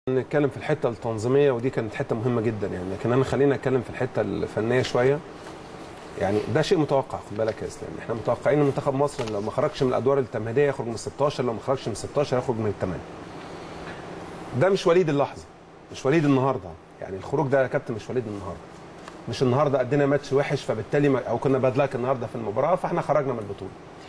نتكلم في الحته التنظيميه ودي كانت حته مهمه جدا يعني لكن انا خلينا اتكلم في الحته الفنيه شويه يعني ده شيء متوقع خد بالك يا اسلام احنا متوقعين ان منتخب مصر لو ما خرجش من الادوار التمهيديه يخرج من 16 لو ما خرجش من 16 يخرج من الثمانيه ده مش وليد اللحظه مش وليد النهارده يعني الخروج ده يا كابتن مش وليد النهارده مش النهارده ادينا ماتش وحش فبالتالي ما او كنا بدلاك النهارده في المباراه فاحنا خرجنا من البطوله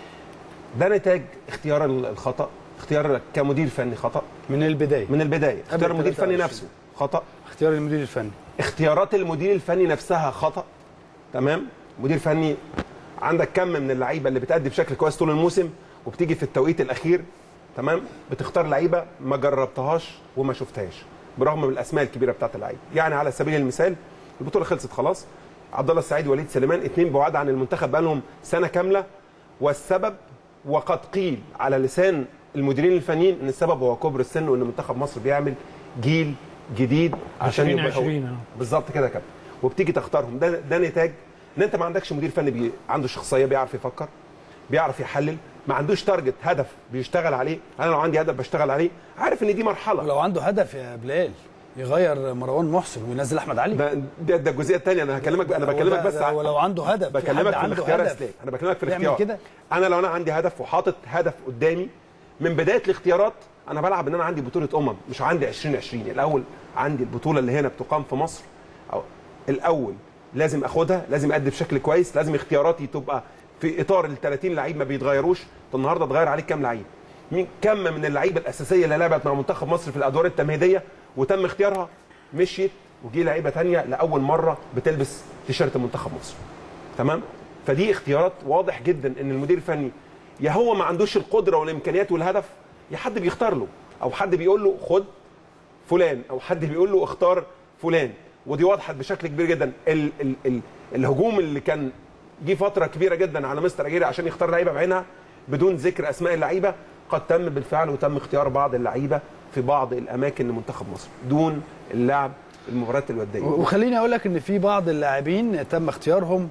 ده نتاج اختيار الخطا اختيار كمدير فني خطا من البدايه من البدايه اختيار المدير الفني 23. نفسه خطا اختيار المدير الفني اختيارات المدير الفني نفسها خطا تمام مدير فني عندك كم من اللعيبه اللي بتأدي بشكل كويس طول الموسم وبتيجي في التوقيت الاخير تمام بتختار لعيبه ما جربتهاش وما شفتهاش برغم من الاسماء الكبيره بتاعت اللعيبه يعني على سبيل المثال البطوله خلصت خلاص عبد الله السعيد وليد سليمان اثنين بعاد عن المنتخب بقالهم سنه كامله والسبب وقد قيل على لسان المديرين الفنيين ان السبب هو كبر السن وان منتخب مصر بيعمل جيل جديد عشان يبقى هو- 2020 اه. بالظبط كده يا كابتن وبتيجي تختارهم ده ده نتاج ان انت ما عندكش مدير فني بي... عنده شخصيه بيعرف يفكر بيعرف يحلل ما عندوش تارجت هدف بيشتغل عليه انا لو عندي هدف بشتغل عليه عارف ان دي مرحله ولو عنده هدف يا بلال يغير مروان محسن وينزل احمد علي ده ده, ده الجزئيه الثانيه انا هكلمك انا بكلمك وده- بس ده ع- ولو عنده هدف في حد بكلمك في عنده الاختيار يا هدف اسلام انا بكلمك في يعمل الاختيار كده انا لو انا عندي هدف وحاطط هدف قدامي من بدايه الاختيارات انا بلعب ان انا عندي بطوله امم مش عندي 2020 الاول عندي البطوله اللي هنا بتقام في مصر أو الاول لازم اخدها لازم ادي بشكل كويس لازم اختياراتي تبقى في اطار ال 30 لعيب ما بيتغيروش طب النهارده اتغير عليك كام لعيب مين كم من اللعيبه الاساسيه اللي لعبت مع منتخب مصر في الادوار التمهيديه وتم اختيارها مشيت وجي لعيبه ثانيه لاول مره بتلبس تيشيرت منتخب مصر تمام فدي اختيارات واضح جدا ان المدير الفني يا هو ما عندوش القدره والامكانيات والهدف يا حد بيختار له او حد بيقول له خد فلان او حد بيقول له اختار فلان ودي وضحت بشكل كبير جدا ال ال ال الهجوم اللي كان جه فتره كبيره جدا على مستر اجيري عشان يختار لعيبه بعينها بدون ذكر اسماء اللعيبه قد تم بالفعل وتم اختيار بعض اللعيبه في بعض الاماكن لمنتخب مصر دون اللعب المباريات الوديه وخليني اقول لك ان في بعض اللاعبين تم اختيارهم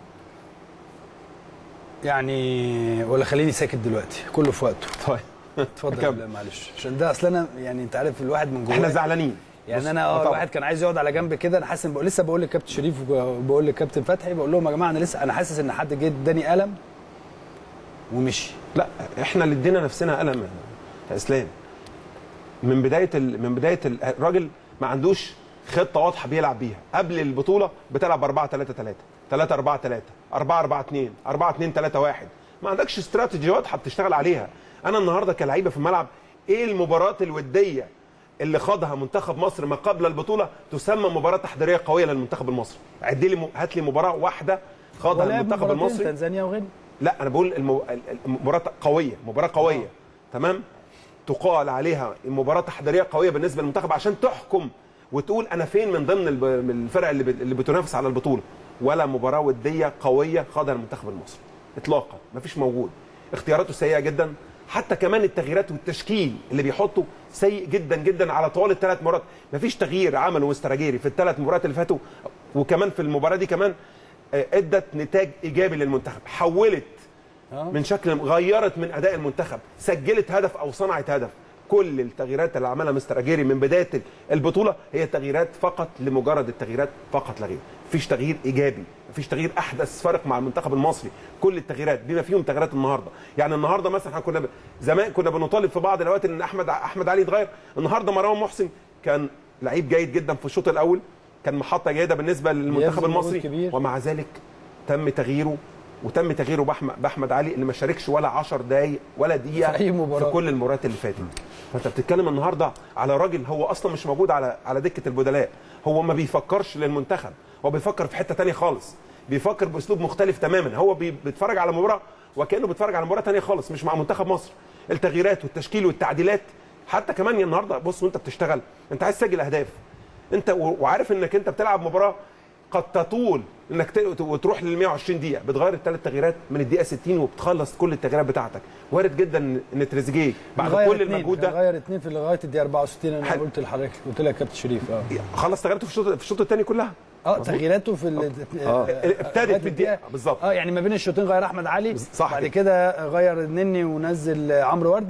يعني ولا خليني ساكت دلوقتي كله في وقته طيب اتفضل يا كمل. بلال، معلش عشان ده اصل انا يعني انت عارف الواحد من جواه احنا زعلانين بص، يعني انا اه طبعاً. الواحد كان عايز يقعد على جنب كده انا حاسس إن بقول لسه بقول لكابتن شريف وبقول لكابتن فتحي بقول لهم يا جماعه انا لسه انا حاسس ان حد جه اداني قلم ومشي لا احنا اللي ادينا نفسنا قلم يا- يا اسلام من بدايه ال... من بدايه ال... الراجل ما عندوش خطه واضحه بيلعب بيها قبل البطوله بتلعب 4 3 3 3 4 3 4 4 2 4 2 3 1 ما عندكش استراتيجي واضحه بتشتغل عليها انا النهارده كلعيبه في الملعب ايه المباراه الوديه اللي خاضها منتخب مصر ما قبل البطوله تسمى مباراه تحضيريه قويه للمنتخب المصري عد لي م... هات لي مباراه واحده خاضها ولعب المنتخب مباراتين، المصري تنزانيا وغينيا لا انا بقول المو... المباراه قويه مباراه قويه تمام تقال عليها مباراه تحضيريه قويه بالنسبه للمنتخب عشان تحكم وتقول انا فين من ضمن الب... من الفرق اللي, ب... اللي بتنافس على البطوله ولا مباراه وديه قويه خاضها المنتخب المصري اطلاقا مفيش موجود اختياراته سيئه جدا حتى كمان التغييرات والتشكيل اللي بيحطه سيء جدا جدا على طوال الثلاث مرات مفيش تغيير عمله مستر أجيري في الثلاث مباريات اللي فاتوا وكمان في المباراه دي كمان آه، ادت نتاج ايجابي للمنتخب حولت من شكل غيرت من اداء المنتخب سجلت هدف او صنعت هدف كل التغييرات اللي عملها مستر اجيري من بدايه البطوله هي تغييرات فقط لمجرد التغييرات فقط لا غير مفيش تغيير ايجابي مفيش تغيير احدث فرق مع المنتخب المصري كل التغييرات بما فيهم تغييرات النهارده يعني النهارده مثلا احنا كنا ب... زمان كنا بنطالب في بعض الاوقات ان احمد احمد علي يتغير النهارده مروان محسن كان لعيب جيد جدا في الشوط الاول كان محطه جيده بالنسبه للمنتخب بيبذل مجهود المصري كبير. ومع ذلك تم تغييره وتم تغييره باحمد باحمد علي اللي ما شاركش ولا 10 دقائق ولا دقيقه في أي مباراة. في كل المباريات اللي فاتت فانت بتتكلم النهارده على راجل هو اصلا مش موجود على على دكه البدلاء هو ما بيفكرش للمنتخب هو بيفكر في حته تانية خالص بيفكر باسلوب مختلف تماما هو بي- بيتفرج على مباراه وكانه بيتفرج على مباراه تانية خالص مش مع منتخب مصر التغييرات والتشكيل والتعديلات حتى كمان يا النهارده بص وانت بتشتغل انت عايز تسجل اهداف انت و- وعارف انك انت بتلعب مباراه قد تطول انك ت- وتروح لل 120 دقيقه بتغير الثلاث تغييرات من الدقيقه 60 وبتخلص كل التغييرات بتاعتك وارد جدا إن- ان تريزيجيه بعد غير كل اتنين، المجهود كان ده غير اثنين في لغايه الدقيقه 64 انا حلو. قلت لحضرتك قلت لك كابتن شريف اه خلص تغييراته في الشوط في الشوط الثاني كلها اه تغييراته في ال- آه. لغاية ابتدت بالدقيقه بالظبط اه يعني ما بين الشوطين غير احمد علي صح بعد كده. كده غير النني ونزل عمرو ورده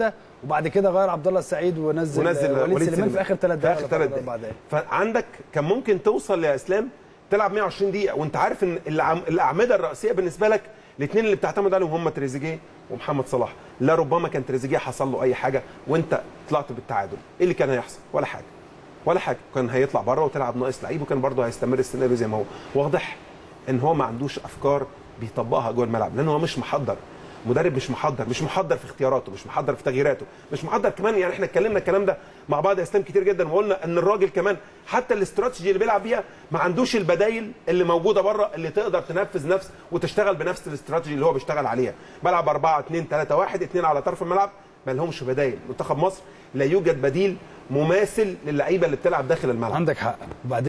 وبعد كده غير عبد الله السعيد ونزل ونزل وليد سليمان في اخر ثلاث في دقائق اخر ولا ثلاث في أربع دقائق فعندك كان ممكن توصل يا اسلام تلعب 120 دقيقه وانت عارف ان الأعم- الاعمده الرئيسيه بالنسبه لك الاثنين اللي بتعتمد عليهم هم تريزيجيه ومحمد صلاح لا ربما كان تريزيجيه حصل له اي حاجه وانت طلعت بالتعادل ايه اللي كان هيحصل ولا حاجه ولا حاجه كان هيطلع بره وتلعب ناقص لعيب وكان برضه هيستمر السيناريو زي ما هو واضح ان هو ما عندوش افكار بيطبقها جوه الملعب لان هو مش محضر مدرب مش محضر مش محضر في اختياراته مش محضر في تغييراته مش محضر كمان يعني احنا اتكلمنا الكلام ده مع بعض يا اسلام كتير جدا وقلنا ان الراجل كمان حتى الاستراتيجي اللي بيلعب بيها ما عندوش البدايل اللي موجوده بره اللي تقدر تنفذ نفس وتشتغل بنفس الاستراتيجي اللي هو بيشتغل عليها بلعب 4 2 3 1 2 على طرف الملعب ما لهمش بدايل منتخب مصر لا يوجد بديل مماثل للعيبه اللي بتلعب داخل الملعب عندك حق وبعدين